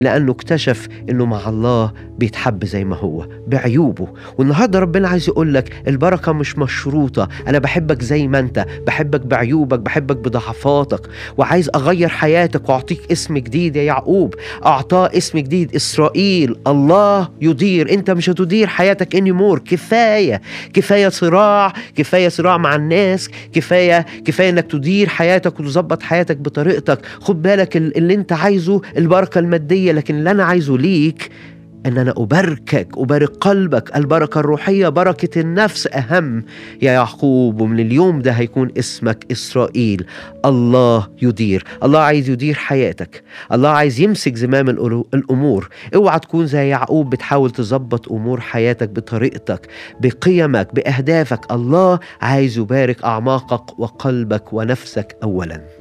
لأنه اكتشف إنه مع الله بيتحب زي ما هو بعيوبه والنهاردة ربنا عايز يقول لك البركة مش مشروطة أنا بحبك زي ما أنت بحبك بعيوبك بحبك بضعفاتك وعايز أغير حياتك وأعطيك اسم جديد يا يعقوب أعطاه اسم جديد إسرائيل الله يدير أنت مش هتدير حياتك اني مور كفاية كفاية صراع كفاية صراع مع الناس كفاية كفاية إنك تدير حياتك وتظبط حياتك بطريقتك خد بالك اللي أنت عايزه البركة المادية لكن اللي أنا عايزه ليك ان انا اباركك ابارك قلبك البركه الروحيه بركه النفس اهم يا يعقوب ومن اليوم ده هيكون اسمك اسرائيل الله يدير الله عايز يدير حياتك الله عايز يمسك زمام الامور اوعى تكون زي يعقوب بتحاول تظبط امور حياتك بطريقتك بقيمك باهدافك الله عايز يبارك اعماقك وقلبك ونفسك اولا